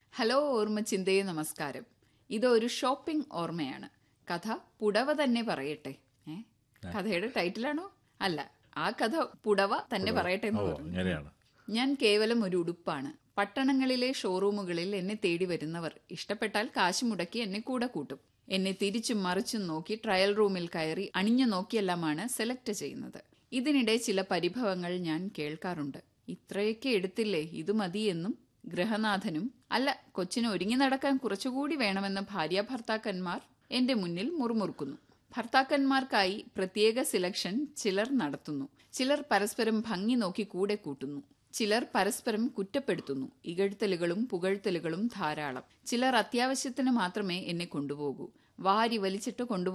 hello ഓർമ്മ ചിന്തയെ നമസ്കാരം ഇതൊരു ഷോപ്പിംഗ് ഓർമ്മയാണ് കഥ പുടവ തന്നെ പറയട്ടെ ഏ കഥയുടെ ടൈറ്റിലാണോ അല്ല ആ കഥ പുടവ തന്നെ പറയട്ടെ എന്ന് ഓ പറഞ്ഞു അങ്ങനെയാണ് ഞാൻ കേവലം ഒരു ഉടുപ്പാണ് പട്ടണങ്ങളിലെ ഷോറൂമുകളിൽ എന്നെ തേടി വരുന്നവർ ഇഷ്ടപ്പെട്ടാൽ കാശ് മുടക്കി എന്നെ കൂടെ കൂട്ടും എന്നെ തിരിച്ചും മറിച്ചും നോക്കി ട്രയൽ റൂമിൽ കയറി അണിഞ്ഞു നോക്കിയെല്ലാമാണ് സെലക്ട് ചെയ്യുന്നത് ഇതിനിടെ ചില പരിഭവങ്ങൾ ഞാൻ കേൾക്കാറുണ്ട് ഇത്രയൊക്കെ എടുത്തില്ലേ ഇത് മതിയെന്നും ഗൃഹനാഥനും അല്ല കൊച്ചിന് ഒരുങ്ങി നടക്കാൻ കുറച്ചുകൂടി വേണമെന്ന ഭാര്യ ഭർത്താക്കന്മാർ എന്റെ മുന്നിൽ മുറുമുറുക്കുന്നു ഭർത്താക്കന്മാർക്കായി പ്രത്യേക സിലക്ഷൻ ചിലർ നടത്തുന്നു ചിലർ പരസ്പരം ഭംഗി നോക്കി കൂടെ കൂട്ടുന്നു ചിലർ പരസ്പരം കുറ്റപ്പെടുത്തുന്നു ഇകഴ്ത്തലുകളും പുകഴ്ത്തലുകളും ധാരാളം ചിലർ അത്യാവശ്യത്തിന് മാത്രമേ എന്നെ കൊണ്ടുപോകൂ വാരി വലിച്ചിട്ട് കൊണ്ടുപോ